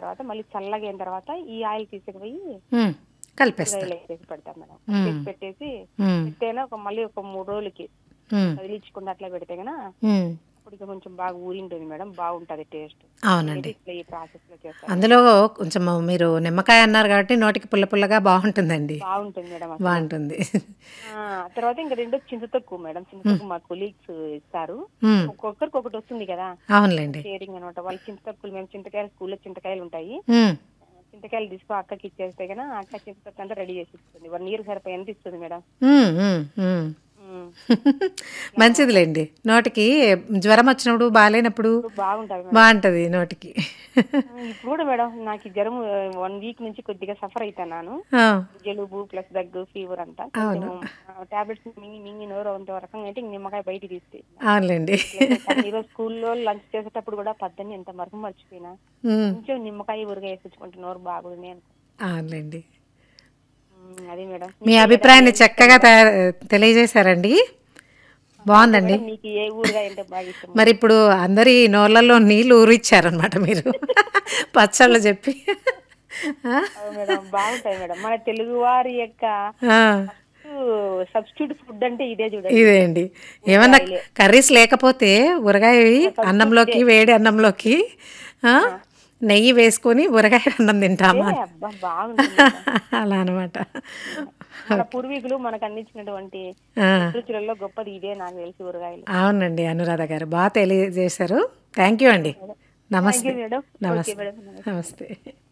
తర్వాత మళ్ళీ చల్లగా అయిన తర్వాత ఈ ఆయిల్ తీసుకుపోయి ఉమ్, కలిపేస్తారు కూరగాయలు వేసేసి పెడతాం మేడం మ్మ్. చేసి పెట్టేసి ఉమ్, పెట్టేనా ఒక మళ్ళీ ఒక మూడు రోజులకి ఉమ్, కదిలించకుండా అట్లా పెడితే గనా ఉమ్. అప్పుడు ఇక కొంచెం బాగా ఊరింటుంది మేడం బాగుంటది టేస్ట్ అవునండి ఇట్లా ఈ ప్రాసెస్ లో చేస్తాను అందులో కొంచెం మీరు నిమ్మకాయ అన్నారు కాబట్టి నోటికి పుల్ల పుల్లగా బాగుంటుందండి బాగుంటుంది మేడం అసలు. బాగుంటుంది ఆ, తర్వాత ఇంకా రెండో చింతతొక్కు మేడం చింతతొక్కు మా కొలీగ్స్ ఇస్తారు ఉమ్, ఒక్కొక్కరికి ఒకటి వస్తుంది కదా అవునులేండి షేరింగ్ అనమాట వాళ్ళు చింతతొక్కులు మేము చింతకాయలు స్కూల్లో చింతకాయలు ఉంటాయి ఉమ్, చింతకాయలు తీసుకో అక్కకి ఇచ్చేస్తే కన్నా అక్క చింతతొక్కు అంతా రెడీ చేసి ఇస్తుంది వన్ ఇయర్ సరిపోయి ఎంత ఇస్తుంది మేడం ఉమ్, ఉమ్, ఉమ్. ఉమ్. మంచిదిలేండి నోటికి జ్వరం వచ్చినప్పుడు బాగాలేనప్పుడు ఇప్పుడు బాగుంటది మేడం బాగుంటుంది నోటికి ఆ, ఇప్పుడు కూడా మేడం నాకు ఈ జ్వరం వన్ వీక్ నుంచి కొద్దిగా సఫర్ అవుతున్నాను ఆ, జలుబు ప్లస్ దగ్గు ఫీవర్ అంతా అవును. టాబ్లెట్స్ మింగి మింగి నోరు అంత రకంగా అయితే ఇంక నిమ్మకాయ బయటికి తీస్తే అవునులేండి ఈరోజు స్కూల్లో లంచ్ చేసేటప్పుడు కూడా పద్దని ఎంత మరకు మర్చిపోయినా ఉమ్, కొంచెం నిమ్మకాయ ఊరగాయ వేసుకుంటే నోరు బాగుంది అనుకో అవునులేండి ఉమ్, అది మేడం మీ అభిప్రాయాన్ని చక్కగా తయారు తెలియజేశారండి బాగుందండి మేడం, మీకు ఏ ఊరగాయ అంటే బాగా ఇష్టం మరి ఇప్పుడు అందరి నోళ్ళల్లో నీళ్ళు ఊరిచ్చారనమాట మీరు పచ్చళ్ళు చెప్పి ఆ? అవును మేడం బాగుంటాయి మేడం మన తెలుగు వారి యొక్క ఆ, సబ్స్టిట్యూట్ ఫుడ్ అంటే ఇదే చూడండి ఇదే అండి ఏమన్నా కర్రీస్ లేకపోతే ఊరగాయ అన్నంలోకి వేడి అన్నంలోకి ఆ, నెయ్యి వేసుకొని ఊరగాయ అన్నం తింటామా ఏ, అబ్బా బాగుంటుంది మేడం. అలా అనమాట మన పూర్వీకులు మనకు అందించినటువంటి ఆ, రుచులలో గొప్పది ఇదే నాకు తెలిసి ఊరగాయలు అవునండి అనురాధ గారు బాగా తెలియజేశారు థ్యాంక్ యూ అండి థ్యాంక్ నమస్తే యూ మేడం ఓకే నమస్తే మేడం నమస్తే